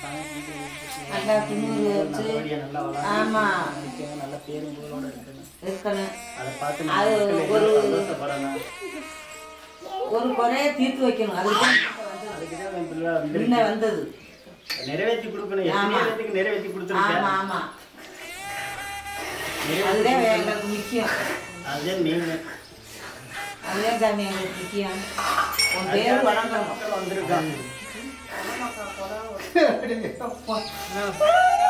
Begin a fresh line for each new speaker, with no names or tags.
சாமி கும்பிட்டு வீட்டுக்கு
நல்லா திமிரு வச்சு
நல்லபடியா நல்லா வளர்ந்து
ஆமா.
நிக்கணும், நல்ல பேரும் புகழோட இருக்கணும்
இருக்கணும்
அதை பார்த்து
அது
மக்கள் எல்லாம்
ஒரு-
சந்தோஷப்படணும்
ஒரு குறைய தீர்த்து வைக்கணும் அதுக்கு தான்
அதுக்கு தான் என் பிள்ளை
முன்ன
வந்து
வந்தது
நிறைவேற்றி கொடுக்கணும் எத்தனை பேருக்கு நிறைவேற்றி
ஆமா
கொடுத்துருக்கேன்
ஆமா
நிறைவேற்றி
அதுதான் எங்களுக்கு முக்கியம்
அதுதான் மெயின்
அதுதான் சாமி எங்களுக்கு முக்கியம் உன் பேர் வணங்கணும்
மக்கள் வந்திருக்காங்க
அப்பா